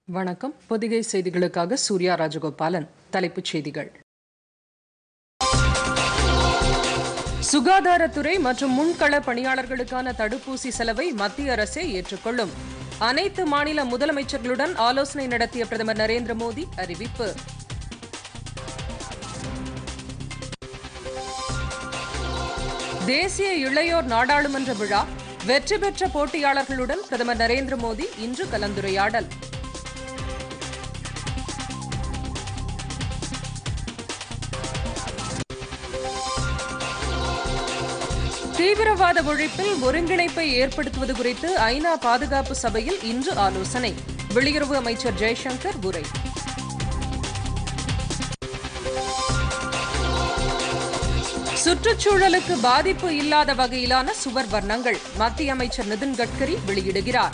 வணக்கம் பொதிகை செய்திகளுக்காக சூர்யா ராஜகோபாலன் தலைப்புச் செய்திகள் சுகாதாரத்துறை மற்றும் முன்கள பணியாளர்களுக்கான தடுப்பூசி செலவை மத்திய அரசே ஏற்றுக்கொள்ளும் அனைத்து மாநில முதலமைச்சர்களுடன் ஆலோசனை நடத்திய பிரதமர் நரேந்திர மோடி அறிவிப்பு தேசிய இளையோர் நாடாளுமன்ற விழா வெற்றி பெற்ற போட்டியாளர்களுடன் பிரதமர் நரேந்திர மோடி இன்று கலந்துரையாடல் தீவிரவாத ஒழிப்பில் ஒருங்கிணைப்பை ஏற்படுத்துவது குறித்து ஐநா பாதுகாப்பு சபையில் இன்று ஆலோசனை வெளியுறவு அமைச்சர் ஜெய்சங்கர் உரை சுற்றுச்சூழலுக்கு பாதிப்பு இல்லாத வகையிலான சுவர் வர்ணங்கள் மத்திய அமைச்சர் நிதின் கட்கரி வெளியிடுகிறார்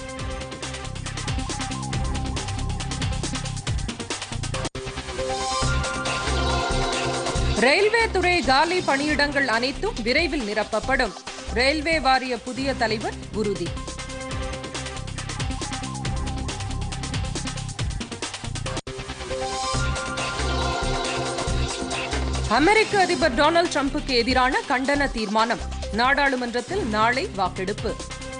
ரயில்வே துறை காலி பணியிடங்கள் அனைத்தும் விரைவில் நிரப்பப்படும் ரயில்வே வாரிய புதிய தலைவர் உறுதி அமெரிக்க அதிபர் டொனால்டு டிரம்புக்கு எதிரான கண்டன தீர்மானம் நாடாளுமன்றத்தில் நாளை வாக்கெடுப்பு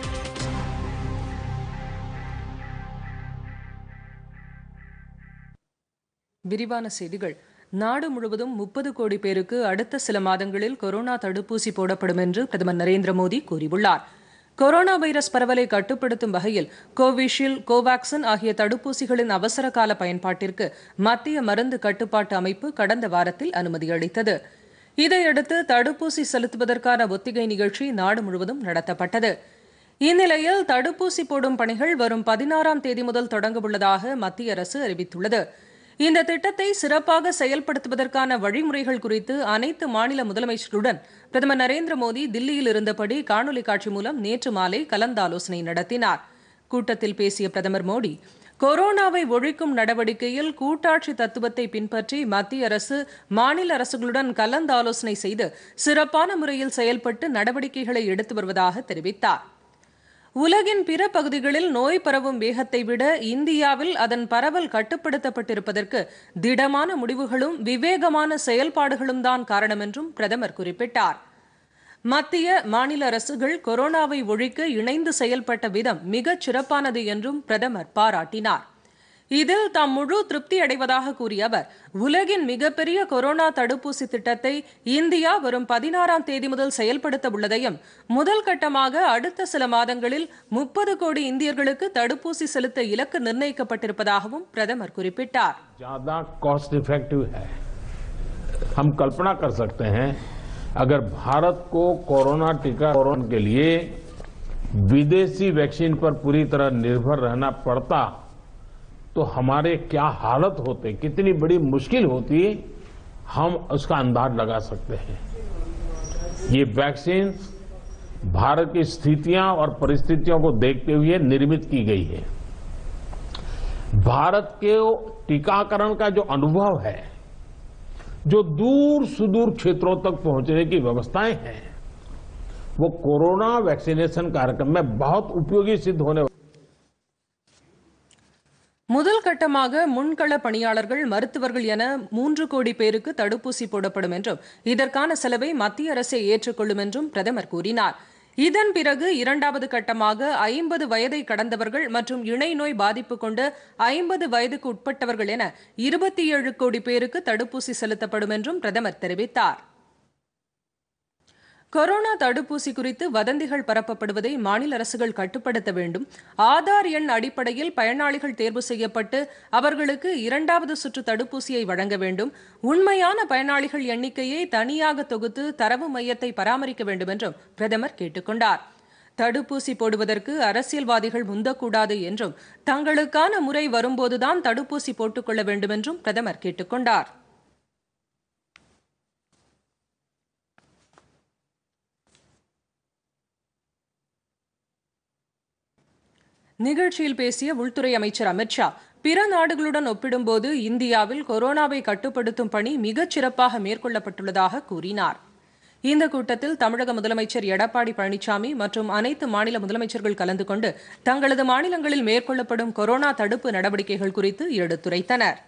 விரிவான செய்திகள் நாடு முழுவதும் முப்பது கோடி பேருக்கு அடுத்த சில மாதங்களில் கொரோனா தடுப்பூசி போடப்படும் என்று பிரதமர் நரேந்திர மோடி கூறியுள்ளார் கொரோனா வைரஸ் பரவலை கட்டுப்படுத்தும் வகையில் கோவிஷீல்டு கோவாக்சின் ஆகிய தடுப்பூசிகளின் அவசர கால பயன்பாட்டிற்கு மத்திய மருந்து கட்டுப்பாட்டு அமைப்பு கடந்த வாரத்தில் அனுமதி அளித்தது இதையடுத்து தடுப்பூசி செலுத்துவதற்கான ஒத்திகை நிகழ்ச்சி நாடு முழுவதும் நடத்தப்பட்டது இந்நிலையில் தடுப்பூசி போடும் பணிகள் வரும் பதினாறாம் தேதி முதல் தொடங்கவுள்ளதாக மத்திய அரசு அறிவித்துள்ளது இந்த திட்டத்தை சிறப்பாக செயல்படுத்துவதற்கான வழிமுறைகள் குறித்து அனைத்து மாநில முதலமைச்சர்களுடன் பிரதமர் நரேந்திர மோடி தில்லியில் இருந்தபடி காணொலி காட்சி மூலம் நேற்று மாலை கலந்தாலோசனை நடத்தினார் கூட்டத்தில் பேசிய பிரதமர் மோடி கொரோனாவை ஒழிக்கும் நடவடிக்கையில் கூட்டாட்சி தத்துவத்தை பின்பற்றி மத்திய அரசு மாநில அரசுகளுடன் கலந்தாலோசனை செய்து சிறப்பான முறையில் செயல்பட்டு நடவடிக்கைகளை எடுத்து வருவதாக தெரிவித்தார் உலகின் பிற பகுதிகளில் நோய் பரவும் வேகத்தை விட இந்தியாவில் அதன் பரவல் கட்டுப்படுத்தப்பட்டிருப்பதற்கு திடமான முடிவுகளும் விவேகமான செயல்பாடுகளும் தான் காரணம் என்றும் பிரதமர் குறிப்பிட்டார் மத்திய மாநில அரசுகள் கொரோனாவை ஒழிக்க இணைந்து செயல்பட்ட விதம் மிகச் சிறப்பானது என்றும் பிரதமர் பாராட்டினார் இதில் தாம் முழு திருப்தி அடைவதாக கூறிய அவர் உலகின் மிகப்பெரிய கொரோனா தடுப்பூசி திட்டத்தை இந்தியா வரும் பதினாறாம் தேதி முதல் செயல்படுத்த உள்ளதையும் முதல் கட்டமாக அடுத்த சில மாதங்களில் முப்பது கோடி இந்தியர்களுக்கு தடுப்பூசி செலுத்த இலக்கு நிர்ணயிக்கப்பட்டிருப்பதாகவும் பிரதமர் குறிப்பிட்டார் ज्यादा कॉस्ट इफेक्टिव है हम कल्पना कर सकते हैं अगर भारत को कोरोना टीका के लिए विदेशी वैक्सीन पर पूरी तरह निर्भर रहना पड़ता तो हमारे क्या हालत होते कितनी बड़ी मुश्किल होती हम उसका अंदाज लगा सकते हैं ये वैक्सीन भारत की स्थितियां और परिस्थितियों को देखते हुए निर्मित की गई है भारत के टीकाकरण का जो अनुभव है जो दूर सुदूर क्षेत्रों तक पहुंचने की व्यवस्थाएं हैं वो कोरोना वैक्सीनेशन कार्यक्रम में बहुत उपयोगी सिद्ध होने முதல் கட்டமாக முன்கள பணியாளர்கள் மருத்துவர்கள் என மூன்று கோடி பேருக்கு தடுப்பூசி போடப்படும் என்றும் இதற்கான செலவை மத்திய அரசே ஏற்றுக்கொள்ளும் என்றும் பிரதமர் கூறினார் இதன் பிறகு இரண்டாவது கட்டமாக ஐம்பது வயதை கடந்தவர்கள் மற்றும் இணை நோய் பாதிப்பு கொண்ட ஐம்பது வயதுக்கு உட்பட்டவர்கள் என இருபத்தி ஏழு கோடி பேருக்கு தடுப்பூசி செலுத்தப்படும் என்றும் பிரதமர் தெரிவித்தார் கொரோனா தடுப்பூசி குறித்து வதந்திகள் பரப்பப்படுவதை மாநில அரசுகள் கட்டுப்படுத்த வேண்டும் ஆதார் எண் அடிப்படையில் பயனாளிகள் தேர்வு செய்யப்பட்டு அவர்களுக்கு இரண்டாவது சுற்று தடுப்பூசியை வழங்க வேண்டும் உண்மையான பயனாளிகள் எண்ணிக்கையை தனியாக தொகுத்து தரவு மையத்தை பராமரிக்க வேண்டும் என்றும் பிரதமர் கேட்டுக்கொண்டார் தடுப்பூசி போடுவதற்கு அரசியல்வாதிகள் முந்தக்கூடாது என்றும் தங்களுக்கான முறை வரும்போதுதான் தடுப்பூசி போட்டுக்கொள்ள வேண்டும் என்றும் பிரதமர் கேட்டுக்கொண்டார் நிகழ்ச்சியில் பேசிய உள்துறை அமைச்சர் அமித்ஷா பிற நாடுகளுடன் ஒப்பிடும்போது இந்தியாவில் கொரோனாவை கட்டுப்படுத்தும் பணி மிகச் சிறப்பாக மேற்கொள்ளப்பட்டுள்ளதாக கூறினார் இந்த கூட்டத்தில் தமிழக முதலமைச்சர் எடப்பாடி பழனிசாமி மற்றும் அனைத்து மாநில முதலமைச்சர்கள் கலந்து கொண்டு தங்களது மாநிலங்களில் மேற்கொள்ளப்படும் கொரோனா தடுப்பு நடவடிக்கைகள் குறித்து எடுத்துரைத்தனர்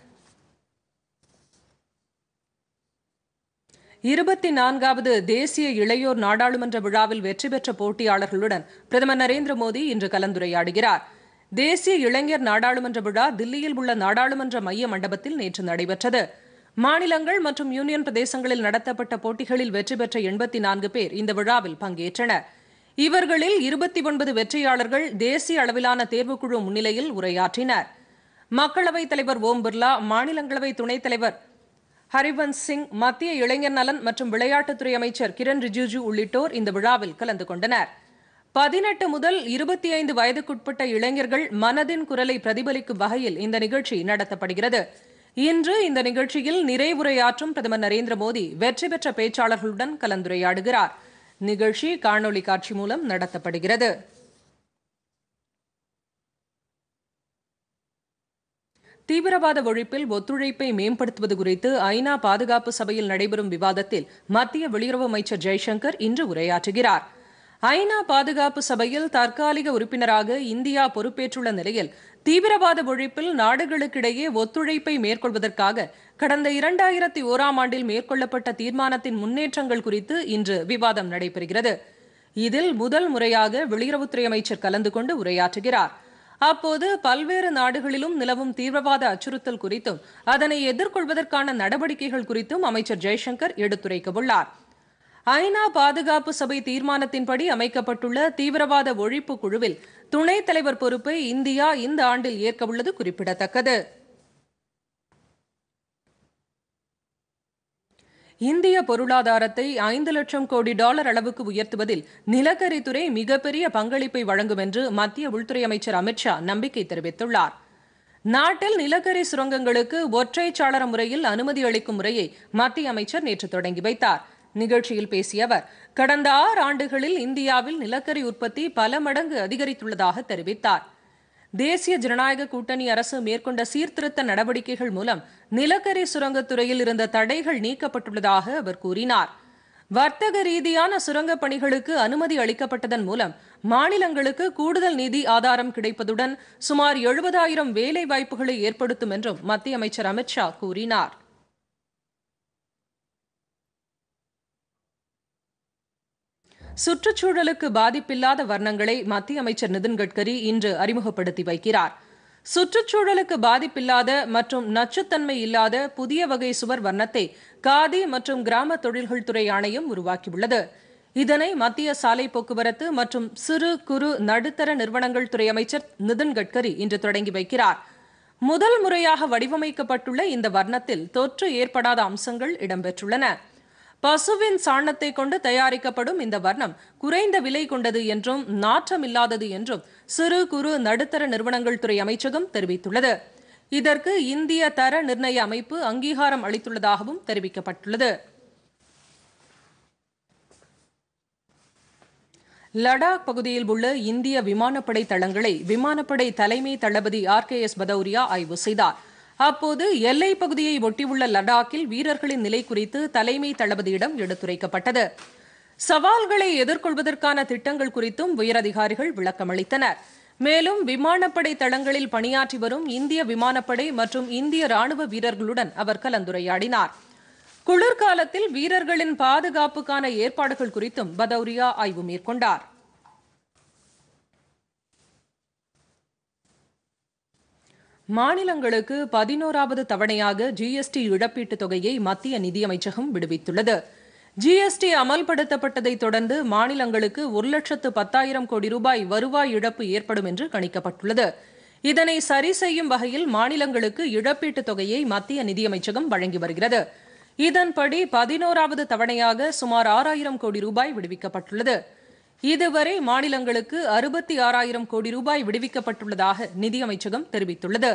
இருபத்தி நான்காவது தேசிய இளையோர் நாடாளுமன்ற விழாவில் வெற்றி பெற்ற போட்டியாளர்களுடன் பிரதமர் நரேந்திர மோடி இன்று கலந்துரையாடுகிறார் தேசிய இளைஞர் நாடாளுமன்ற விழா தில்லியில் உள்ள நாடாளுமன்ற மைய மண்டபத்தில் நேற்று நடைபெற்றது மாநிலங்கள் மற்றும் யூனியன் பிரதேசங்களில் நடத்தப்பட்ட போட்டிகளில் வெற்றி பெற்ற எண்பத்தி நான்கு பேர் இந்த விழாவில் பங்கேற்றனர் இவர்களில் இருபத்தி ஒன்பது வெற்றியாளர்கள் தேசிய அளவிலான தேர்வுக்குழு முன்னிலையில் உரையாற்றினர் மக்களவைத் தலைவர் ஓம் பிர்லா மாநிலங்களவை துணைத் தலைவர் ஹரிவன்ஸ் சிங் மத்திய இளைஞர் நலன் மற்றும் விளையாட்டுத்துறை அமைச்சர் கிரண் ரிஜிஜு உள்ளிட்டோர் இந்த விழாவில் கலந்து கொண்டனர் பதினெட்டு முதல் இருபத்தி ஐந்து வயதுக்குட்பட்ட இளைஞர்கள் மனதின் குரலை பிரதிபலிக்கும் வகையில் இந்த நிகழ்ச்சி நடத்தப்படுகிறது இன்று இந்த நிகழ்ச்சியில் நிறைவுரையாற்றும் பிரதமர் நரேந்திர மோடி வெற்றி பெற்ற பேச்சாளர்களுடன் கலந்துரையாடுகிறார் நிகழ்ச்சி காணொலி காட்சி மூலம் நடத்தப்படுகிறது தீவிரவாத ஒழிப்பில் ஒத்துழைப்பை மேம்படுத்துவது குறித்து ஐநா பாதுகாப்பு சபையில் நடைபெறும் விவாதத்தில் மத்திய வெளியுறவு அமைச்சர் ஜெய்சங்கர் இன்று உரையாற்றுகிறார் ஐநா பாதுகாப்பு சபையில் தற்காலிக உறுப்பினராக இந்தியா பொறுப்பேற்றுள்ள நிலையில் தீவிரவாத ஒழிப்பில் நாடுகளுக்கிடையே ஒத்துழைப்பை மேற்கொள்வதற்காக கடந்த இரண்டாயிரத்தி ஓராம் ஆண்டில் மேற்கொள்ளப்பட்ட தீர்மானத்தின் முன்னேற்றங்கள் குறித்து இன்று விவாதம் நடைபெறுகிறது இதில் முதல் முறையாக வெளியுறவுத்துறை அமைச்சர் கலந்து கொண்டு உரையாற்றுகிறார் அப்போது பல்வேறு நாடுகளிலும் நிலவும் தீவிரவாத அச்சுறுத்தல் குறித்தும் அதனை எதிர்கொள்வதற்கான நடவடிக்கைகள் குறித்தும் அமைச்சர் ஜெய்சங்கர் எடுத்துரைக்கவுள்ளார் ஐநா பாதுகாப்பு சபை தீர்மானத்தின்படி அமைக்கப்பட்டுள்ள தீவிரவாத ஒழிப்பு குழுவில் துணைத் தலைவர் பொறுப்பை இந்தியா இந்த ஆண்டில் ஏற்கவுள்ளது குறிப்பிடத்தக்கது இந்திய பொருளாதாரத்தை ஐந்து லட்சம் கோடி டாலர் அளவுக்கு உயர்த்துவதில் நிலக்கரித்துறை மிகப்பெரிய பங்களிப்பை வழங்கும் என்று மத்திய உள்துறை அமைச்சர் அமித்ஷா நம்பிக்கை தெரிவித்துள்ளார் நாட்டில் நிலக்கரி சுரங்கங்களுக்கு ஒற்றை சாளர முறையில் அனுமதி அளிக்கும் முறையை மத்திய அமைச்சர் நேற்று தொடங்கி வைத்தார் நிகழ்ச்சியில் பேசிய அவர் கடந்த ஆறு ஆண்டுகளில் இந்தியாவில் நிலக்கரி உற்பத்தி பல மடங்கு அதிகரித்துள்ளதாக தெரிவித்தார் தேசிய ஜனநாயக கூட்டணி அரசு மேற்கொண்ட சீர்திருத்த நடவடிக்கைகள் மூலம் நிலக்கரி சுரங்கத்துறையில் இருந்த தடைகள் நீக்கப்பட்டுள்ளதாக அவர் கூறினார் வர்த்தக ரீதியான சுரங்கப் பணிகளுக்கு அனுமதி அளிக்கப்பட்டதன் மூலம் மாநிலங்களுக்கு கூடுதல் நிதி ஆதாரம் கிடைப்பதுடன் சுமார் எழுபதாயிரம் வேலை வாய்ப்புகளை ஏற்படுத்தும் என்றும் மத்திய அமைச்சர் அமித்ஷா கூறினார் சுற்றுச்சூழலுக்கு பாதிப்பில்லாத வர்ணங்களை மத்திய அமைச்சர் நிதின் கட்கரி இன்று அறிமுகப்படுத்தி வைக்கிறார் சுற்றுச்சூழலுக்கு பாதிப்பில்லாத மற்றும் நச்சுத்தன்மை இல்லாத புதிய வகை சுவர் வர்ணத்தை காதி மற்றும் கிராம தொழில்கள் துறை ஆணையம் உருவாக்கியுள்ளது இதனை மத்திய சாலை போக்குவரத்து மற்றும் சிறு குறு நடுத்தர நிறுவனங்கள் துறை அமைச்சர் நிதின் கட்கரி இன்று தொடங்கி வைக்கிறார் முதல் முறையாக வடிவமைக்கப்பட்டுள்ள இந்த வர்ணத்தில் தொற்று ஏற்படாத அம்சங்கள் இடம்பெற்றுள்ளன பசுவின் சாணத்தை கொண்டு தயாரிக்கப்படும் இந்த வர்ணம் குறைந்த விலை கொண்டது என்றும் நாற்றமில்லாதது என்றும் சிறு குறு நடுத்தர நிறுவனங்கள் துறை அமைச்சகம் தெரிவித்துள்ளது இதற்கு இந்திய தர நிர்ணய அமைப்பு அங்கீகாரம் அளித்துள்ளதாகவும் தெரிவிக்கப்பட்டுள்ளது லடாக் பகுதியில் உள்ள இந்திய விமானப்படை தளங்களை விமானப்படை தலைமை தளபதி ஆர் கே எஸ் பதௌரியா ஆய்வு செய்தார் அப்போது எல்லைப் பகுதியை ஒட்டியுள்ள லடாக்கில் வீரர்களின் நிலை குறித்து தலைமை தளபதியிடம் எடுத்துரைக்கப்பட்டது சவால்களை எதிர்கொள்வதற்கான திட்டங்கள் குறித்தும் உயரதிகாரிகள் விளக்கமளித்தனர் மேலும் விமானப்படை தளங்களில் பணியாற்றி வரும் இந்திய விமானப்படை மற்றும் இந்திய ராணுவ வீரர்களுடன் அவர் கலந்துரையாடினார் குளிர்காலத்தில் வீரர்களின் பாதுகாப்புக்கான ஏற்பாடுகள் குறித்தும் பதௌரியா ஆய்வு மேற்கொண்டார் மாநிலங்களுக்கு பதினோராவது தவணையாக ஜிஎஸ்டி இழப்பீட்டுத் தொகையை மத்திய நிதியமைச்சகம் விடுவித்துள்ளது ஜிஎஸ்டி அமல்படுத்தப்பட்டதை தொடர்ந்து மாநிலங்களுக்கு ஒரு லட்சத்து பத்தாயிரம் கோடி ரூபாய் வருவாய் இழப்பு ஏற்படும் என்று கணிக்கப்பட்டுள்ளது இதனை சரி செய்யும் வகையில் மாநிலங்களுக்கு இழப்பீட்டுத் தொகையை மத்திய நிதியமைச்சகம் வழங்கி வருகிறது இதன்படி பதினோராவது தவணையாக சுமார் ஆறாயிரம் கோடி ரூபாய் விடுவிக்கப்பட்டுள்ளது இதுவரை மாநிலங்களுக்கு அறுபத்தி ஆறாயிரம் கோடி ரூபாய் விடுவிக்கப்பட்டுள்ளதாக நிதியமைச்சகம் தெரிவித்துள்ளது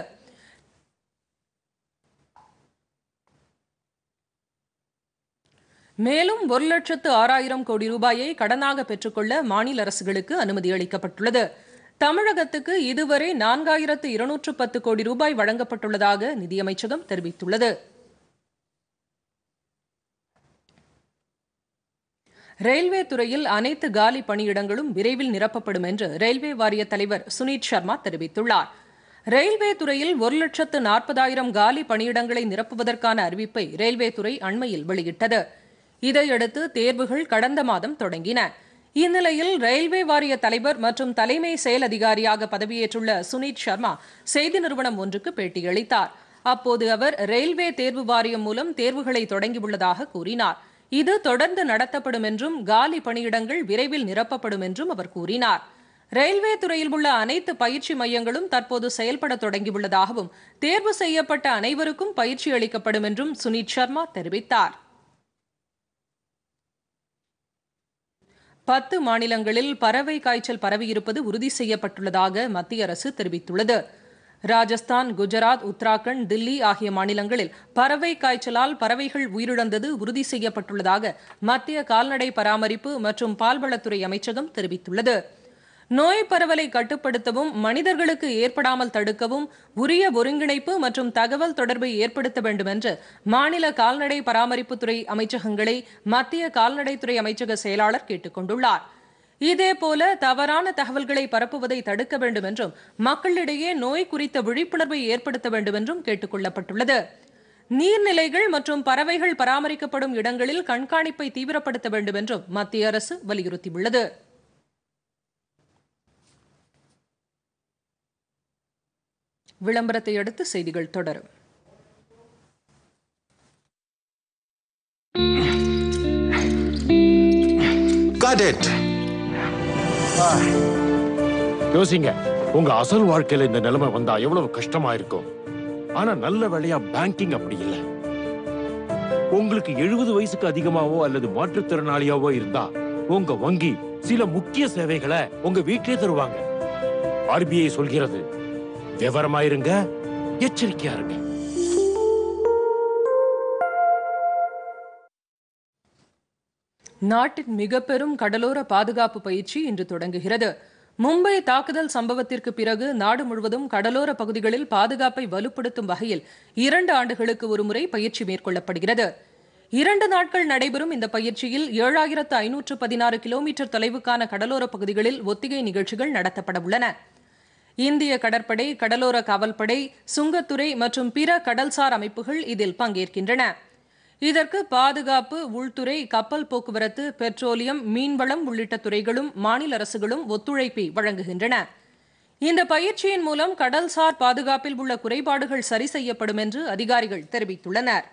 மேலும் ஒரு லட்சத்து ஆறாயிரம் கோடி ரூபாயை கடனாக பெற்றுக்கொள்ள மாநில அரசுகளுக்கு அனுமதி அளிக்கப்பட்டுள்ளது தமிழகத்துக்கு இதுவரை நான்காயிரத்து இருநூற்று பத்து கோடி ரூபாய் வழங்கப்பட்டுள்ளதாக நிதியமைச்சகம் தெரிவித்துள்ளது ரயில்வே துறையில் அனைத்து காலி பணியிடங்களும் விரைவில் நிரப்பப்படும் என்று ரயில்வே வாரிய தலைவர் சுனீத் சர்மா தெரிவித்துள்ளார் ரயில்வே துறையில் ஒரு லட்சத்து நாற்பதாயிரம் காலி பணியிடங்களை நிரப்புவதற்கான அறிவிப்பை ரயில்வே துறை அண்மையில் வெளியிட்டது இதையடுத்து தேர்வுகள் கடந்த மாதம் தொடங்கின இந்நிலையில் ரயில்வே வாரிய தலைவர் மற்றும் தலைமை செயல் அதிகாரியாக பதவியேற்றுள்ள சுனீத் சர்மா செய்தி நிறுவனம் ஒன்றுக்கு பேட்டியளித்தார் அப்போது அவர் ரயில்வே தேர்வு வாரியம் மூலம் தேர்வுகளை தொடங்கியுள்ளதாக கூறினார் இது தொடர்ந்து நடத்தப்படும் என்றும் காலி பணியிடங்கள் விரைவில் நிரப்பப்படும் என்றும் அவர் கூறினார் ரயில்வே துறையில் உள்ள அனைத்து பயிற்சி மையங்களும் தற்போது செயல்பட தொடங்கியுள்ளதாகவும் தேர்வு செய்யப்பட்ட அனைவருக்கும் பயிற்சி அளிக்கப்படும் என்றும் சுனீத் சர்மா தெரிவித்தார் பத்து மாநிலங்களில் பறவை காய்ச்சல் பரவியிருப்பது உறுதி செய்யப்பட்டுள்ளதாக மத்திய அரசு தெரிவித்துள்ளது ராஜஸ்தான் குஜராத் உத்தராகண்ட் தில்லி ஆகிய மாநிலங்களில் பறவை காய்ச்சலால் பறவைகள் உயிரிழந்தது உறுதி செய்யப்பட்டுள்ளதாக மத்திய கால்நடை பராமரிப்பு மற்றும் பால்வளத்துறை அமைச்சகம் தெரிவித்துள்ளது நோய் பரவலை கட்டுப்படுத்தவும் மனிதர்களுக்கு ஏற்படாமல் தடுக்கவும் உரிய ஒருங்கிணைப்பு மற்றும் தகவல் தொடர்பை ஏற்படுத்த வேண்டும் என்று மாநில கால்நடை பராமரிப்புத்துறை அமைச்சகங்களை மத்திய கால்நடைத்துறை அமைச்சக செயலாளர் கேட்டுக் கொண்டுள்ளார் இதேபோல தவறான தகவல்களை பரப்புவதை தடுக்க வேண்டும் என்றும் மக்களிடையே நோய் குறித்த விழிப்புணர்வை ஏற்படுத்த வேண்டும் என்றும் கேட்டுக் கொள்ளப்பட்டுள்ளது நீர்நிலைகள் மற்றும் பறவைகள் பராமரிக்கப்படும் இடங்களில் கண்காணிப்பை தீவிரப்படுத்த வேண்டும் என்றும் மத்திய அரசு வலியுறுத்தியுள்ளது விளம்பரத்தை அடுத்து செய்திகள் தொடரும் Got it. யோசிங்க உங்க அசல் வாழ்க்கையில இந்த நிலைமை வந்தா எவ்வளவு கஷ்டமா இருக்கும் ஆனா நல்ல வேளையா பேங்கிங் அப்படி இல்லை உங்களுக்கு எழுபது வயசுக்கு அதிகமாவோ அல்லது மாற்றுத்திறனாளியாவோ இருந்தா உங்க வங்கி சில முக்கிய சேவைகளை உங்க வீட்டிலே தருவாங்க ஆர்பிஐ சொல்கிறது விவரமாயிருங்க எச்சரிக்கையா இருங்க நாட்டின் மிக பெரும் கடலோர பாதுகாப்பு பயிற்சி இன்று தொடங்குகிறது மும்பை தாக்குதல் சம்பவத்திற்கு பிறகு நாடு முழுவதும் கடலோர பகுதிகளில் பாதுகாப்பை வலுப்படுத்தும் வகையில் இரண்டு ஆண்டுகளுக்கு ஒருமுறை பயிற்சி மேற்கொள்ளப்படுகிறது இரண்டு நாட்கள் நடைபெறும் இந்த பயிற்சியில் ஏழாயிரத்து ஐநூற்று பதினாறு கிலோமீட்டர் தொலைவுக்கான கடலோர பகுதிகளில் ஒத்திகை நிகழ்ச்சிகள் நடத்தப்பட உள்ளன இந்திய கடற்படை கடலோர காவல்படை சுங்கத்துறை மற்றும் பிற கடல்சார் அமைப்புகள் இதில் பங்கேற்கின்றன இதற்கு பாதுகாப்பு உள்துறை கப்பல் போக்குவரத்து பெட்ரோலியம் மீன்வளம் உள்ளிட்ட துறைகளும் மாநில அரசுகளும் ஒத்துழைப்பை வழங்குகின்றன இந்த பயிற்சியின் மூலம் கடல்சார் பாதுகாப்பில் உள்ள குறைபாடுகள் சரி செய்யப்படும் என்று அதிகாரிகள் தெரிவித்துள்ளனர்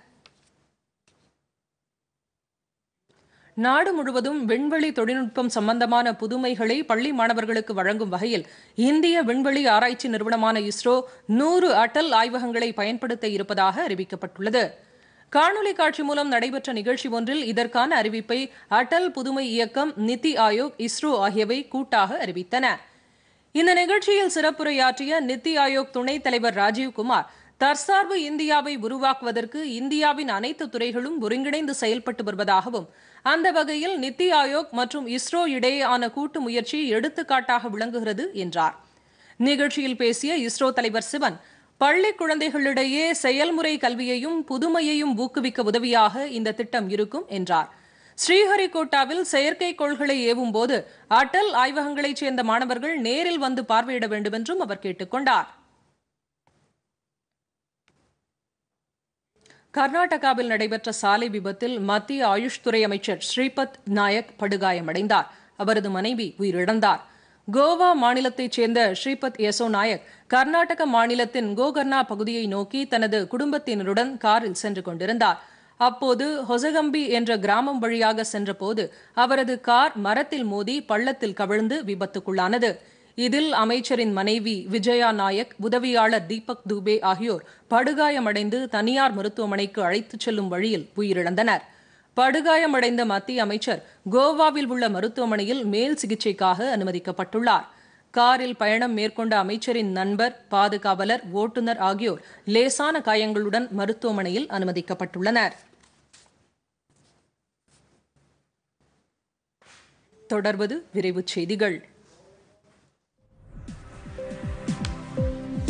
நாடு முழுவதும் விண்வெளி தொழில்நுட்பம் சம்பந்தமான புதுமைகளை பள்ளி மாணவர்களுக்கு வழங்கும் வகையில் இந்திய விண்வெளி ஆராய்ச்சி நிறுவனமான இஸ்ரோ நூறு அட்டல் ஆய்வகங்களை பயன்படுத்த இருப்பதாக அறிவிக்கப்பட்டுள்ளது காணொலி காட்சி மூலம் நடைபெற்ற நிகழ்ச்சி ஒன்றில் இதற்கான அறிவிப்பை அடல் புதுமை இயக்கம் நித்தி ஆயோக் இஸ்ரோ ஆகியவை கூட்டாக அறிவித்தன இந்த நிகழ்ச்சியில் சிறப்புரையாற்றிய நித்தி ஆயோக் துணைத் தலைவர் ராஜீவ்குமார் தற்சார்பு இந்தியாவை உருவாக்குவதற்கு இந்தியாவின் அனைத்து துறைகளும் ஒருங்கிணைந்து செயல்பட்டு வருவதாகவும் அந்த வகையில் நித்தி ஆயோக் மற்றும் இஸ்ரோ இடையேயான கூட்டு முயற்சி எடுத்துக்காட்டாக விளங்குகிறது என்றார் நிகழ்ச்சியில் பேசிய இஸ்ரோ தலைவர் சிவன் பள்ளி குழந்தைகளிடையே செயல்முறை கல்வியையும் புதுமையையும் ஊக்குவிக்க உதவியாக இந்த திட்டம் இருக்கும் என்றார் ஸ்ரீஹரிகோட்டாவில் செயற்கைக்கோள்களை ஏவும் போது அடல் ஆய்வகங்களைச் சேர்ந்த மாணவர்கள் நேரில் வந்து பார்வையிட வேண்டும் என்றும் அவர் கேட்டுக் கொண்டார் கர்நாடகாவில் நடைபெற்ற சாலை விபத்தில் மத்திய ஆயுஷ் துறை அமைச்சர் ஸ்ரீபத் நாயக் படுகாயமடைந்தார் அவரது மனைவி உயிரிழந்தார் கோவா மாநிலத்தைச் சேர்ந்த ஸ்ரீபத் யசோ நாயக் கர்நாடக மாநிலத்தின் கோகர்னா பகுதியை நோக்கி தனது குடும்பத்தினருடன் காரில் சென்று கொண்டிருந்தார் அப்போது ஹொசகம்பி என்ற கிராமம் வழியாக சென்றபோது அவரது கார் மரத்தில் மோதி பள்ளத்தில் கவிழ்ந்து விபத்துக்குள்ளானது இதில் அமைச்சரின் மனைவி விஜயா நாயக் உதவியாளர் தீபக் துபே ஆகியோர் படுகாயமடைந்து தனியார் மருத்துவமனைக்கு அழைத்துச் செல்லும் வழியில் உயிரிழந்தனர் படுகாயமடைந்த மத்திய அமைச்சர் கோவாவில் உள்ள மருத்துவமனையில் மேல் சிகிச்சைக்காக அனுமதிக்கப்பட்டுள்ளார் காரில் பயணம் மேற்கொண்ட அமைச்சரின் நண்பர் பாதுகாவலர் ஓட்டுநர் ஆகியோர் லேசான காயங்களுடன் மருத்துவமனையில் அனுமதிக்கப்பட்டுள்ளனர் தொடர்வது விரைவுச் செய்திகள்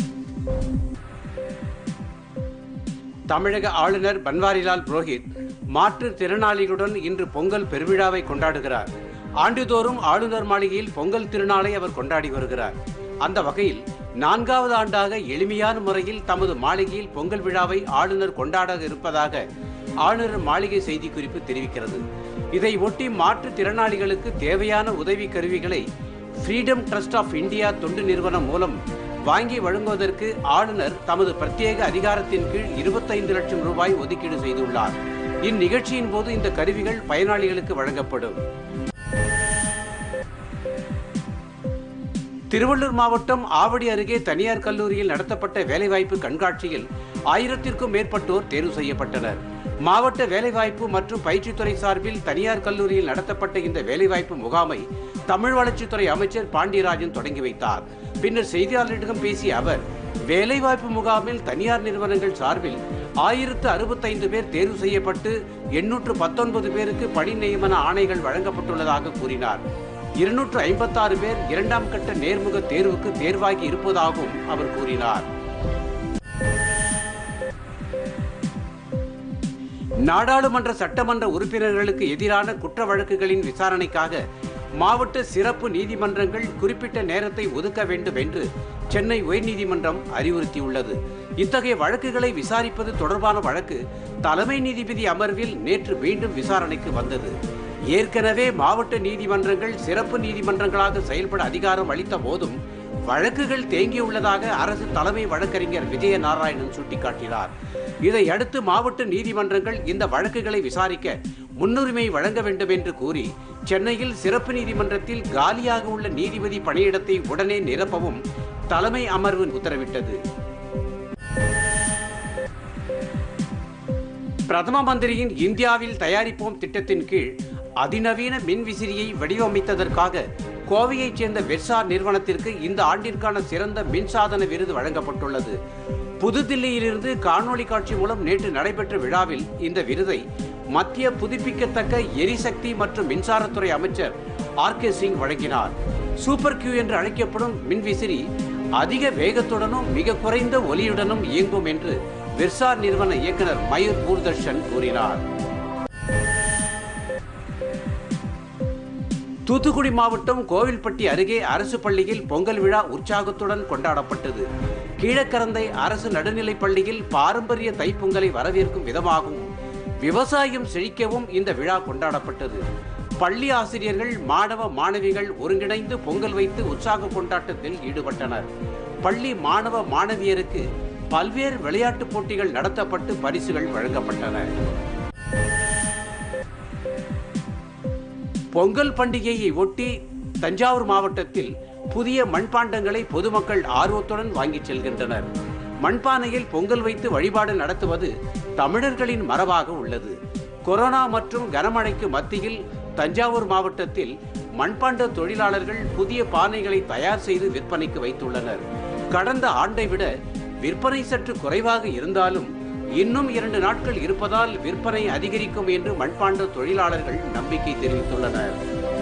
தமிழக ஆளுநர் பன்வாரிலால் புரோஹித் மாற்றுத்திறனாளிகளுடன் இன்று பொங்கல் பெருவிழாவை கொண்டாடுகிறார் ஆண்டுதோறும் ஆளுநர் மாளிகையில் பொங்கல் திருநாளை அவர் கொண்டாடி வருகிறார் அந்த வகையில் நான்காவது ஆண்டாக எளிமையான முறையில் தமது மாளிகையில் பொங்கல் விழாவை ஆளுநர் கொண்டாட இருப்பதாக ஆளுநர் மாளிகை செய்திக்குறிப்பு தெரிவிக்கிறது இதை ஒட்டி மாற்றுத்திறனாளிகளுக்கு தேவையான உதவி கருவிகளை ஃப்ரீடம் ட்ரஸ்ட் ஆஃப் இந்தியா தொண்டு நிறுவனம் மூலம் வாங்கி வழங்குவதற்கு ஆளுநர் தமது பிரத்யேக அதிகாரத்தின் கீழ் இருபத்தைந்து லட்சம் ரூபாய் ஒதுக்கீடு செய்துள்ளார் இந்நிகழ்ச்சியின் போது இந்த கருவிகள் பயனாளிகளுக்கு வழங்கப்படும் திருவள்ளூர் மாவட்டம் ஆவடி அருகே தனியார் கல்லூரியில் நடத்தப்பட்ட வேலைவாய்ப்பு கண்காட்சியில் ஆயிரத்திற்கும் மேற்பட்டோர் தேர்வு செய்யப்பட்டனர் மாவட்ட வேலைவாய்ப்பு மற்றும் பயிற்சித்துறை சார்பில் தனியார் கல்லூரியில் நடத்தப்பட்ட இந்த வேலைவாய்ப்பு முகாமை தமிழ் வளர்ச்சித்துறை அமைச்சர் பாண்டியராஜன் தொடங்கி வைத்தார் பின்னர் செய்தியாளர்களிடம் பேசிய அவர் வேலைவாய்ப்பு முகாமில் தனியார் நிறுவனங்கள் சார்பில் ஆயிரத்து அறுபத்தைந்து பேர் தேர்வு செய்யப்பட்டு எண்ணூற்று பத்தொன்பது பேருக்கு பணி நியமன ஆணைகள் வழங்கப்பட்டுள்ளதாக கூறினார் இருநூற்று ஐம்பத்தாறு பேர் இரண்டாம் கட்ட நேர்முக தேர்வுக்கு தேர்வாகி இருப்பதாகவும் அவர் கூறினார் நாடாளுமன்ற சட்டமன்ற உறுப்பினர்களுக்கு எதிரான குற்ற வழக்குகளின் விசாரணைக்காக மாவட்ட சிறப்பு நீதிமன்றங்கள் குறிப்பிட்ட நேரத்தை ஒதுக்க வேண்டும் என்று சென்னை உயர்நீதிமன்றம் அறிவுறுத்தியுள்ளது இத்தகைய வழக்குகளை விசாரிப்பது தொடர்பான வழக்கு தலைமை நீதிபதி அமர்வில் நேற்று மீண்டும் விசாரணைக்கு வந்தது ஏற்கனவே மாவட்ட நீதிமன்றங்கள் சிறப்பு நீதிமன்றங்களாக செயல்பட அதிகாரம் அளித்த போதும் வழக்குகள் தேங்கியுள்ளதாக அரசு தலைமை வழக்கறிஞர் விஜய நாராயணன் சுட்டிக்காட்டினார் இதையடுத்து மாவட்ட நீதிமன்றங்கள் இந்த வழக்குகளை விசாரிக்க முன்னுரிமை வழங்க வேண்டும் என்று கூறி சென்னையில் சிறப்பு நீதிமன்றத்தில் காலியாக உள்ள நீதிபதி பணியிடத்தை உடனே நிரப்பவும் தலைமை அமர்வு உத்தரவிட்டது பிரதம மந்திரியின் இந்தியாவில் தயாரிப்போம் திட்டத்தின் கீழ் அதிநவீன மின்விசிறியை வடிவமைத்ததற்காக கோவையைச் சேர்ந்த வெர்சார் நிறுவனத்திற்கு இந்த ஆண்டிற்கான சிறந்த மின்சாதன விருது வழங்கப்பட்டுள்ளது புதுதில்லியிலிருந்து காணொளி காட்சி மூலம் நேற்று நடைபெற்ற விழாவில் இந்த விருதை மத்திய புதுப்பிக்கத்தக்க எரிசக்தி மற்றும் மின்சாரத்துறை அமைச்சர் ஆர் கே சிங் வழங்கினார் சூப்பர் கியூ என்று அழைக்கப்படும் மின்விசிறி அதிக வேகத்துடனும் மிக குறைந்த ஒலியுடனும் இயங்கும் என்று விர்சார் நிறுவன இயக்குனர் மயூர் பூர்தர்ஷன் கூறினார் தூத்துக்குடி மாவட்டம் கோவில்பட்டி அருகே அரசு பள்ளியில் பொங்கல் விழா உற்சாகத்துடன் கொண்டாடப்பட்டது கீழக்கரந்தை அரசு நடுநிலைப் பள்ளியில் பாரம்பரிய தைப்பொங்கலை வரவேற்கும் விதமாகவும் விவசாயம் செழிக்கவும் இந்த விழா கொண்டாடப்பட்டது பள்ளி ஆசிரியர்கள் மாணவ மாணவிகள் ஒருங்கிணைந்து பொங்கல் வைத்து உற்சாக கொண்டாட்டத்தில் ஈடுபட்டனர் பள்ளி மாணவ மாணவியருக்கு பல்வேறு விளையாட்டுப் போட்டிகள் நடத்தப்பட்டு பரிசுகள் வழங்கப்பட்டன பொங்கல் பண்டிகையை ஒட்டி தஞ்சாவூர் மாவட்டத்தில் புதிய மண்பாண்டங்களை பொதுமக்கள் ஆர்வத்துடன் வாங்கிச் செல்கின்றனர் மண்பானையில் பொங்கல் வைத்து வழிபாடு நடத்துவது தமிழர்களின் மரபாக உள்ளது கொரோனா மற்றும் கனமழைக்கு மத்தியில் தஞ்சாவூர் மாவட்டத்தில் மண்பாண்ட தொழிலாளர்கள் புதிய பானைகளை தயார் செய்து விற்பனைக்கு வைத்துள்ளனர் கடந்த ஆண்டை விட விற்பனை சற்று குறைவாக இருந்தாலும் இன்னும் இரண்டு நாட்கள் இருப்பதால் விற்பனை அதிகரிக்கும் என்று மண்பாண்ட தொழிலாளர்கள் நம்பிக்கை தெரிவித்துள்ளனர்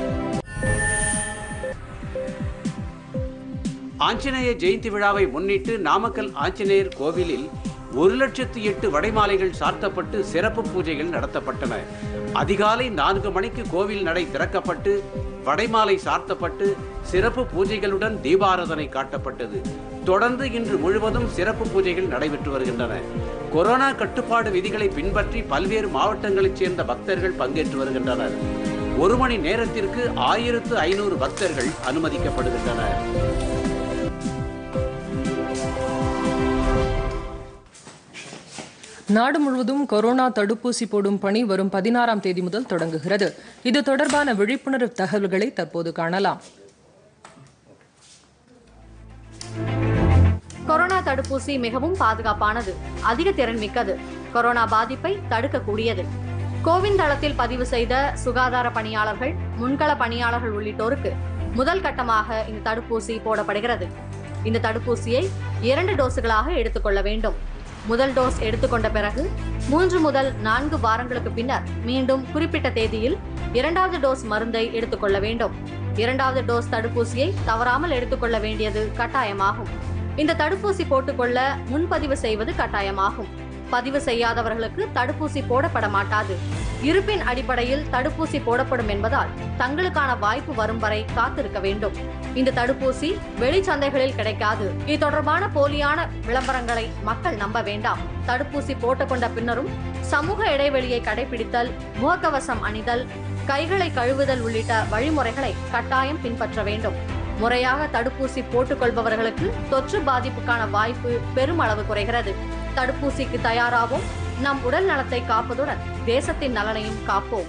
ஆஞ்சநேய ஜெயந்தி விழாவை முன்னிட்டு நாமக்கல் ஆஞ்சநேயர் கோவிலில் ஒரு லட்சத்து எட்டு வடைமாலைகள் சார்த்தப்பட்டு சிறப்பு பூஜைகள் நடத்தப்பட்டன அதிகாலை நான்கு மணிக்கு கோவில் நடை திறக்கப்பட்டு வடைமாலை சார்த்தப்பட்டு சிறப்பு பூஜைகளுடன் தீபாராதனை காட்டப்பட்டது தொடர்ந்து இன்று முழுவதும் சிறப்பு பூஜைகள் நடைபெற்று வருகின்றன கொரோனா கட்டுப்பாடு விதிகளை பின்பற்றி பல்வேறு மாவட்டங்களைச் சேர்ந்த பக்தர்கள் பங்கேற்று வருகின்றனர் ஒரு மணி நேரத்திற்கு ஆயிரத்து ஐநூறு பக்தர்கள் அனுமதிக்கப்படுகின்றனர் நாடு முழுவதும் கொரோனா தடுப்பூசி போடும் பணி வரும் பதினாறாம் தேதி முதல் தொடங்குகிறது இது தொடர்பான விழிப்புணர்வு தகவல்களை தற்போது காணலாம் கொரோனா தடுப்பூசி மிகவும் பாதுகாப்பானது அதிக திறன் மிக்கது கொரோனா பாதிப்பை தடுக்கக்கூடியது கோவின் தளத்தில் பதிவு செய்த சுகாதார பணியாளர்கள் முன்கள பணியாளர்கள் உள்ளிட்டோருக்கு முதல் கட்டமாக இந்த தடுப்பூசி போடப்படுகிறது இந்த தடுப்பூசியை இரண்டு டோஸுகளாக எடுத்துக்கொள்ள வேண்டும் முதல் டோஸ் எடுத்துக்கொண்ட பிறகு மூன்று முதல் நான்கு வாரங்களுக்கு பின்னர் மீண்டும் குறிப்பிட்ட தேதியில் இரண்டாவது டோஸ் மருந்தை எடுத்துக்கொள்ள வேண்டும் இரண்டாவது டோஸ் தடுப்பூசியை தவறாமல் எடுத்துக்கொள்ள வேண்டியது கட்டாயமாகும் இந்த தடுப்பூசி போட்டுக்கொள்ள முன்பதிவு செய்வது கட்டாயமாகும் பதிவு செய்யாதவர்களுக்கு தடுப்பூசி போடப்பட மாட்டாது இருப்பின் அடிப்படையில் தடுப்பூசி போடப்படும் என்பதால் தங்களுக்கான வாய்ப்பு வரும் வரை காத்திருக்க வேண்டும் இந்த தடுப்பூசி வெளிச்சந்தைகளில் கிடைக்காது இது தொடர்பான போலியான விளம்பரங்களை மக்கள் நம்ப வேண்டாம் தடுப்பூசி போட்டுக்கொண்ட பின்னரும் சமூக இடைவெளியை கடைபிடித்தல் முகக்கவசம் அணிதல் கைகளை கழுவுதல் உள்ளிட்ட வழிமுறைகளை கட்டாயம் பின்பற்ற வேண்டும் முறையாக தடுப்பூசி போட்டுக்கொள்பவர்களுக்கு தொற்று பாதிப்புக்கான வாய்ப்பு பெருமளவு குறைகிறது தடுப்பூசிக்கு தயாராவோம் நம் உடல் நலத்தை காப்பதுடன் தேசத்தின் நலனையும் காப்போம்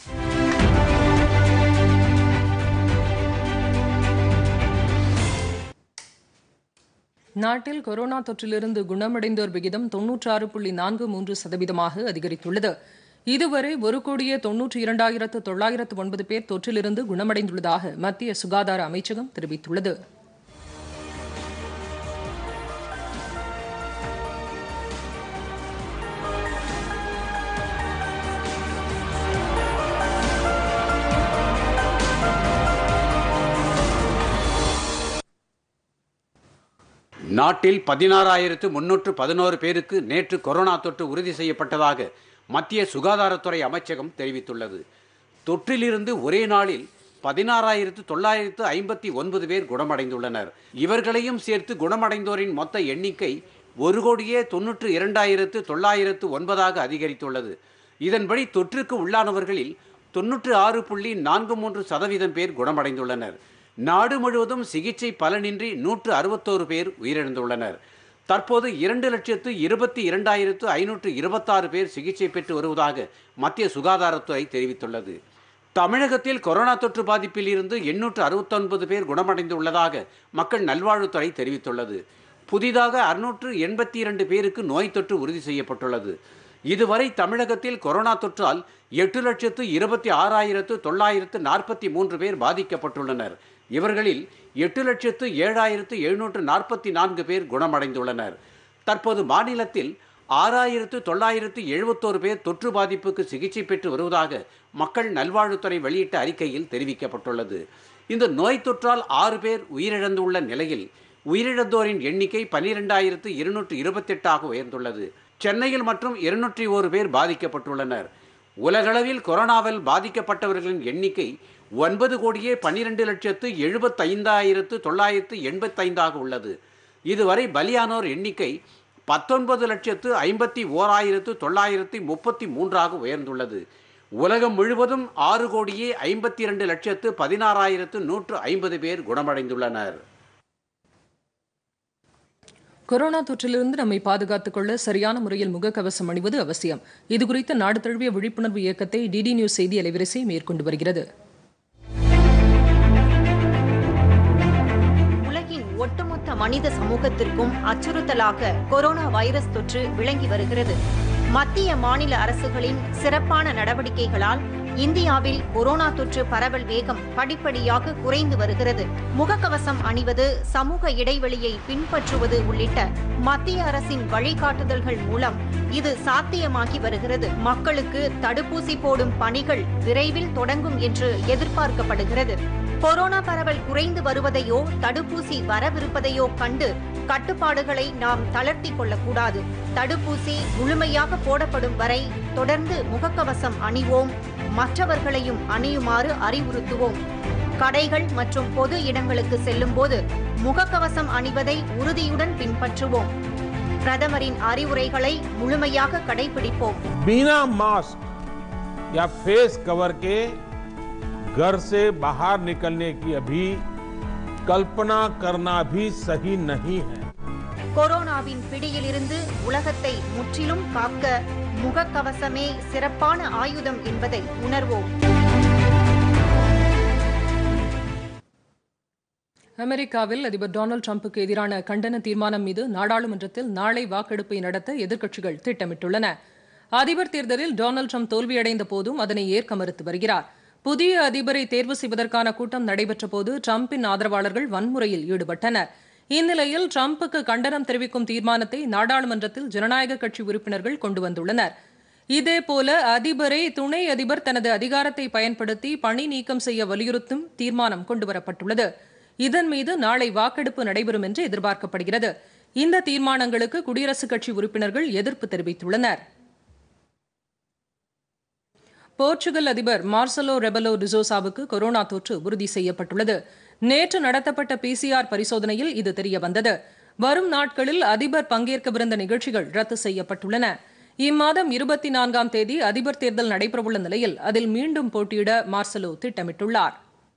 நாட்டில் கொரோனா தொற்றிலிருந்து குணமடைந்தோர் விகிதம் தொன்னூற்றாறு புள்ளி நான்கு மூன்று சதவீதமாக அதிகரித்துள்ளது இதுவரை ஒரு கோடியே தொன்னூற்றி இரண்டாயிரத்து தொள்ளாயிரத்து ஒன்பது பேர் தொற்றிலிருந்து குணமடைந்துள்ளதாக மத்திய சுகாதார அமைச்சகம் தெரிவித்துள்ளது நாட்டில் பதினாறாயிரத்து முன்னூற்று பதினோரு பேருக்கு நேற்று கொரோனா தொற்று உறுதி செய்யப்பட்டதாக மத்திய சுகாதாரத்துறை அமைச்சகம் தெரிவித்துள்ளது தொற்றிலிருந்து ஒரே நாளில் பதினாறாயிரத்து தொள்ளாயிரத்து ஐம்பத்தி ஒன்பது பேர் குணமடைந்துள்ளனர் இவர்களையும் சேர்த்து குணமடைந்தோரின் மொத்த எண்ணிக்கை ஒரு கோடியே தொன்னூற்று இரண்டாயிரத்து தொள்ளாயிரத்து ஒன்பதாக அதிகரித்துள்ளது இதன்படி தொற்றுக்கு உள்ளானவர்களில் தொன்னூற்று ஆறு புள்ளி நான்கு மூன்று சதவீதம் பேர் குணமடைந்துள்ளனர் நாடு முழுவதும் சிகிச்சை பலனின்றி நூற்று அறுபத்தோரு பேர் உயிரிழந்துள்ளனர் தற்போது இரண்டு லட்சத்து இருபத்தி இரண்டாயிரத்து ஐநூற்று இருபத்தாறு பேர் சிகிச்சை பெற்று வருவதாக மத்திய சுகாதாரத்துறை தெரிவித்துள்ளது தமிழகத்தில் கொரோனா தொற்று பாதிப்பில் இருந்து எண்ணூற்று அறுபத்தொன்பது பேர் குணமடைந்துள்ளதாக மக்கள் நல்வாழ்வுத்துறை தெரிவித்துள்ளது புதிதாக அறுநூற்று எண்பத்தி இரண்டு பேருக்கு நோய் தொற்று உறுதி செய்யப்பட்டுள்ளது இதுவரை தமிழகத்தில் கொரோனா தொற்றால் எட்டு லட்சத்து இருபத்தி ஆறாயிரத்து தொள்ளாயிரத்து நாற்பத்தி மூன்று பேர் பாதிக்கப்பட்டுள்ளனர் இவர்களில் எட்டு லட்சத்து ஏழாயிரத்து எழுநூற்று நாற்பத்தி நான்கு பேர் குணமடைந்துள்ளனர் தற்போது மாநிலத்தில் ஆறாயிரத்து தொள்ளாயிரத்து எழுபத்தோரு பேர் தொற்று பாதிப்புக்கு சிகிச்சை பெற்று வருவதாக மக்கள் நல்வாழ்வுத்துறை வெளியிட்ட அறிக்கையில் தெரிவிக்கப்பட்டுள்ளது இந்த நோய் தொற்றால் ஆறு பேர் உயிரிழந்துள்ள நிலையில் உயிரிழந்தோரின் எண்ணிக்கை பனிரெண்டாயிரத்து இருநூற்று இருபத்தெட்டாக உயர்ந்துள்ளது சென்னையில் மற்றும் இருநூற்றி ஒரு பேர் பாதிக்கப்பட்டுள்ளனர் உலகளவில் கொரோனாவில் பாதிக்கப்பட்டவர்களின் எண்ணிக்கை ஒன்பது கோடியே பன்னிரெண்டு லட்சத்து எழுபத்தைந்தாயிரத்து தொள்ளாயிரத்து எண்பத்தைந்தாக உள்ளது இதுவரை பலியானோர் எண்ணிக்கை பத்தொன்பது லட்சத்து ஐம்பத்தி ஓராயிரத்து தொள்ளாயிரத்தி முப்பத்தி மூன்றாக உயர்ந்துள்ளது உலகம் முழுவதும் ஆறு கோடியே ஐம்பத்தி இரண்டு லட்சத்து பதினாறாயிரத்து நூற்று ஐம்பது பேர் குணமடைந்துள்ளனர் கொரோனா தொற்றிலிருந்து நம்மை பாதுகாத்துக் கொள்ள சரியான முறையில் முகக்கவசம் அணிவது அவசியம் இதுகுறித்த நாடு தழுவிய விழிப்புணர்வு இயக்கத்தை டிடி நியூஸ் செய்தி அலைவரிசை மேற்கொண்டு வருகிறது உலகின் ஒட்டுமொத்த மனித சமூகத்திற்கும் அச்சுறுத்தலாக கொரோனா வைரஸ் தொற்று விளங்கி வருகிறது மத்திய மாநில அரசுகளின் சிறப்பான நடவடிக்கைகளால் இந்தியாவில் கொரோனா தொற்று பரவல் வேகம் படிப்படியாக குறைந்து வருகிறது முகக்கவசம் அணிவது சமூக இடைவெளியை பின்பற்றுவது உள்ளிட்ட மத்திய அரசின் வழிகாட்டுதல்கள் மூலம் இது சாத்தியமாகி வருகிறது மக்களுக்கு தடுப்பூசி போடும் பணிகள் விரைவில் தொடங்கும் என்று எதிர்பார்க்கப்படுகிறது கொரோனா பரவல் குறைந்து வருவதையோ தடுப்பூசி வரவிருப்பதையோ கண்டு கட்டுப்பாடுகளை நாம் தளர்த்தி கொள்ளக்கூடாது தடுப்பூசி முழுமையாக போடப்படும் வரை தொடர்ந்து முகக்கவசம் அணிவோம் மற்றவர்களையும் அணியுமாறு அறிவுறுத்துவோம் கடைகள் மற்றும் பொது இடங்களுக்கு செல்லும்போது முகக்கவசம் அணிவதை உறுதியுடன் பின்பற்றுவோம் பிரதமரின் அறிவுரைகளை முழுமையாக கடைபிடிப்போம் बिना मास्क या फेस कवर के घर से बाहर निकलने की अभी कल्पना करना भी सही नहीं है கொரோனாவின் பிடியிலிருந்து உலகத்தை முற்றிலும் காக்க முகக்கவசமே சிறப்பான ஆயுதம் என்பதை உணர்வோம் அமெரிக்காவில் அதிபர் டொனால்டு டிரம்புக்கு எதிரான கண்டன தீர்மானம் மீது நாடாளுமன்றத்தில் நாளை வாக்கெடுப்பை நடத்த எதிர்க்கட்சிகள் திட்டமிட்டுள்ளன அதிபர் தேர்தலில் டொனால்டு ட்ரம்ப் தோல்வியடைந்த போதும் அதனை ஏற்க மறுத்து வருகிறார் புதிய அதிபரை தேர்வு செய்வதற்கான கூட்டம் நடைபெற்ற போது டிரம்பின் ஆதரவாளர்கள் வன்முறையில் ஈடுபட்டனர் இந்நிலையில் டிரம்புக்கு கண்டனம் தெரிவிக்கும் தீர்மானத்தை நாடாளுமன்றத்தில் ஜனநாயக கட்சி உறுப்பினர்கள் கொண்டு வந்துள்ளனர் இதேபோல அதிபரை துணை அதிபர் தனது அதிகாரத்தை பயன்படுத்தி பணி நீக்கம் செய்ய வலியுறுத்தும் தீர்மானம் கொண்டுவரப்பட்டுள்ளது இதன் மீது நாளை வாக்கெடுப்பு நடைபெறும் என்று எதிர்பார்க்கப்படுகிறது இந்த தீர்மானங்களுக்கு குடியரசுக் கட்சி உறுப்பினர்கள் எதிர்ப்பு தெரிவித்துள்ளனர் போர்ச்சுகல் அதிபர் மார்சலோ ரெபலோ டிசோசாவுக்கு கொரோனா தொற்று உறுதி செய்யப்பட்டுள்ளது நேற்று நடத்தப்பட்ட பிசிஆர் பரிசோதனையில் இது தெரியவந்தது வரும் நாட்களில் அதிபர் பங்கேற்கவிருந்த நிகழ்ச்சிகள் ரத்து செய்யப்பட்டுள்ளன இம்மாதம் இருபத்தி நான்காம் தேதி அதிபர் தேர்தல் நடைபெறவுள்ள நிலையில் அதில் மீண்டும் போட்டியிட மார்சலோ திட்டமிட்டுள்ளார்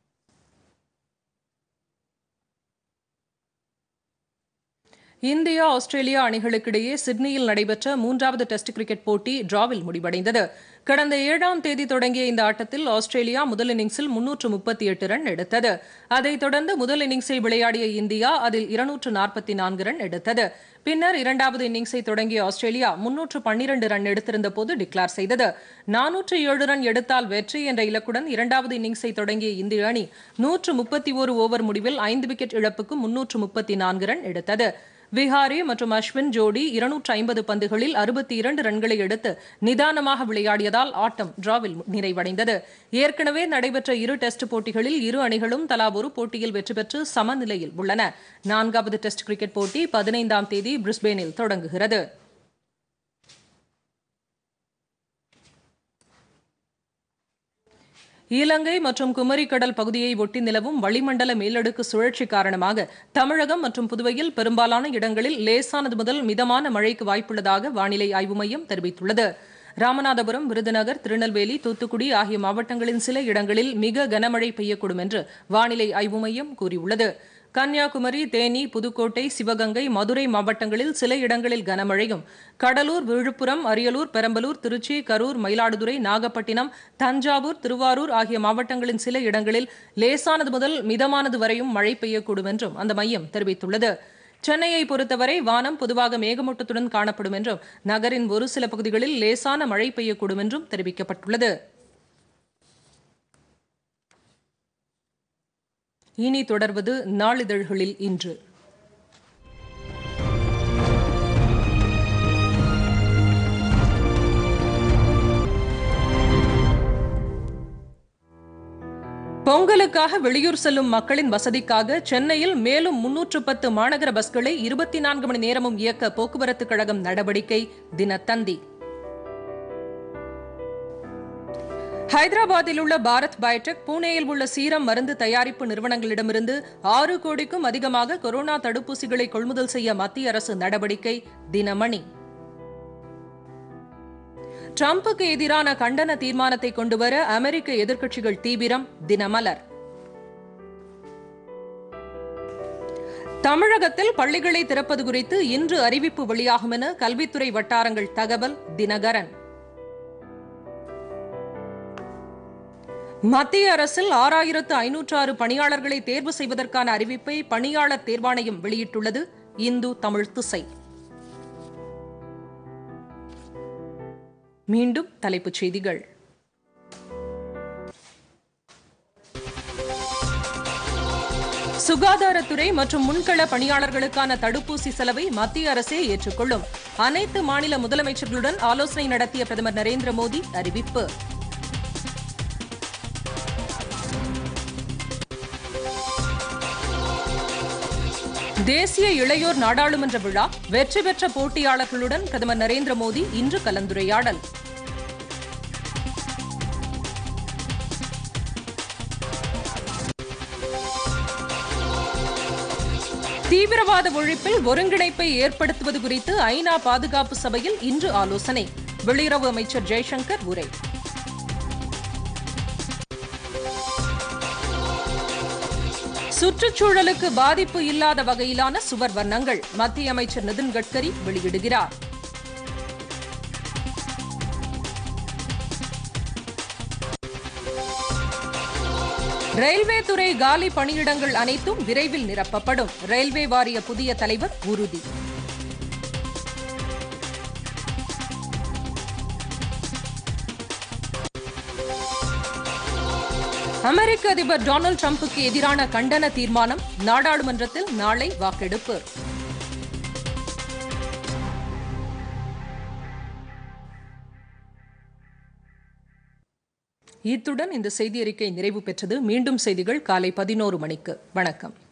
இந்தியா ஆஸ்திரேலியா அணிகளுக்கிடையே சிட்னியில் நடைபெற்ற மூன்றாவது டெஸ்ட் கிரிக்கெட் போட்டி டிராவில் முடிவடைந்தது கடந்த ஏழாம் தேதி தொடங்கிய இந்த ஆட்டத்தில் ஆஸ்திரேலியா முதல் இன்னிங்ஸில் முன்னூற்று முப்பத்தி எட்டு ரன் எடுத்தது அதைத் தொடர்ந்து முதல் இன்னிங்ஸை விளையாடிய இந்தியா அதில் இருநூற்று நாற்பத்தி நான்கு ரன் எடுத்தது பின்னர் இரண்டாவது இன்னிங்ஸை தொடங்கிய ஆஸ்திரேலியா முன்னூற்று பன்னிரண்டு ரன் எடுத்திருந்த போது டிக்ளேர் செய்தது நானூற்று ஏழு ரன் எடுத்தால் வெற்றி என்ற இலக்குடன் இரண்டாவது இன்னிங்ஸை தொடங்கிய இந்திய அணி நூற்று முப்பத்தி ஒரு ஓவர் முடிவில் ஐந்து விக்கெட் இழப்புக்கு முன்னூற்று முப்பத்தி நான்கு ரன் எடுத்தது விஹாரி மற்றும் அஸ்வின் ஜோடி இருநூற்று ஐம்பது பந்துகளில் அறுபத்தி இரண்டு ரன்களை எடுத்து நிதானமாக விளையாடியதால் ஆட்டம் டிராவில் நிறைவடைந்தது ஏற்கனவே நடைபெற்ற இரு டெஸ்ட் போட்டிகளில் இரு அணிகளும் தலா ஒரு போட்டியில் வெற்றி பெற்று சமநிலையில் உள்ளன நான்காவது டெஸ்ட் கிரிக்கெட் போட்டி பதினைந்தாம் தேதி பிரிஸ்பேனில் தொடங்குகிறது இலங்கை மற்றும் குமரி கடல் பகுதியை ஒட்டி நிலவும் வளிமண்டல மேலடுக்கு சுழற்சி காரணமாக தமிழகம் மற்றும் புதுவையில் பெரும்பாலான இடங்களில் லேசானது முதல் மிதமான மழைக்கு வாய்ப்புள்ளதாக வானிலை ஆய்வு மையம் தெரிவித்துள்ளது ராமநாதபுரம் விருதுநகர் திருநெல்வேலி தூத்துக்குடி ஆகிய மாவட்டங்களின் சில இடங்களில் மிக கனமழை பெய்யக்கூடும் என்று வானிலை ஆய்வு மையம் கூறியுள்ளது கன்னியாகுமரி தேனி புதுக்கோட்டை சிவகங்கை மதுரை மாவட்டங்களில் சில இடங்களில் கனமழையும் கடலூர் விழுப்புரம் அரியலூர் பெரம்பலூர் திருச்சி கரூர் மயிலாடுதுறை நாகப்பட்டினம் தஞ்சாவூர் திருவாரூர் ஆகிய மாவட்டங்களின் சில இடங்களில் லேசானது முதல் மிதமானது வரையும் மழை பெய்யக்கூடும் என்றும் அந்த மையம் தெரிவித்துள்ளது சென்னையை பொறுத்தவரை வானம் பொதுவாக மேகமூட்டத்துடன் காணப்படும் என்றும் நகரின் ஒரு சில பகுதிகளில் லேசான மழை பெய்யக்கூடும் என்றும் தெரிவிக்கப்பட்டுள்ளது இனி தொடர்வது நாளிதழ்களில் இன்று பொங்கலுக்காக வெளியூர் செல்லும் மக்களின் வசதிக்காக சென்னையில் மேலும் முன்னூற்று பத்து மாநகர பஸ்களை இருபத்தி நான்கு மணி நேரமும் இயக்க போக்குவரத்து கழகம் நடவடிக்கை தினத்தந்தி ஹைதராபாத்தில் உள்ள பாரத் பயோடெக் புனேயில் உள்ள சீரம் மருந்து தயாரிப்பு நிறுவனங்களிடமிருந்து ஆறு கோடிக்கும் அதிகமாக கொரோனா தடுப்பூசிகளை கொள்முதல் செய்ய மத்திய அரசு நடவடிக்கை தினமணி டிரம்புக்கு எதிரான கண்டன தீர்மானத்தை கொண்டுவர அமெரிக்க எதிர்க்கட்சிகள் தீவிரம் தினமலர் தமிழகத்தில் பள்ளிகளை திறப்பது குறித்து இன்று அறிவிப்பு வெளியாகும் என கல்வித்துறை வட்டாரங்கள் தகவல் தினகரன் மத்திய அரசில் ஆறாயிரத்து ஐநூற்று ஆறு பணியாளர்களை தேர்வு செய்வதற்கான அறிவிப்பை பணியாளர் தேர்வாணையம் வெளியிட்டுள்ளது இந்து தமிழ் திசை மீண்டும் தலைப்புச் செய்திகள் சுகாதாரத்துறை மற்றும் முன்கள பணியாளர்களுக்கான தடுப்பூசி செலவை மத்திய அரசே ஏற்றுக்கொள்ளும் அனைத்து மாநில முதலமைச்சர்களுடன் ஆலோசனை நடத்திய பிரதமர் நரேந்திர மோடி அறிவிப்பு தேசிய இளையோர் நாடாளுமன்ற விழா வெற்றி பெற்ற போட்டியாளர்களுடன் பிரதமர் நரேந்திர மோடி இன்று கலந்துரையாடல் தீவிரவாத ஒழிப்பில் ஒருங்கிணைப்பை ஏற்படுத்துவது குறித்து ஐநா பாதுகாப்பு சபையில் இன்று ஆலோசனை வெளியுறவு அமைச்சர் ஜெய்சங்கர் உரை சுற்றுச்சூழலுக்கு பாதிப்பு இல்லாத வகையிலான சுவர் வர்ணங்கள் மத்திய அமைச்சர் நிதின் கட்கரி வெளியிடுகிறார் ரயில்வே துறை காலி பணியிடங்கள் அனைத்தும் விரைவில் நிரப்பப்படும் ரயில்வே வாரிய புதிய தலைவர் உறுதி அமெரிக்க அதிபர் டொனால்டு டிரம்புக்கு எதிரான கண்டன தீர்மானம் நாடாளுமன்றத்தில் நாளை வாக்கெடுப்பு இத்துடன் இந்த செய்தி அறிக்கை நிறைவு பெற்றது மீண்டும் செய்திகள் காலை பதினோரு மணிக்கு வணக்கம்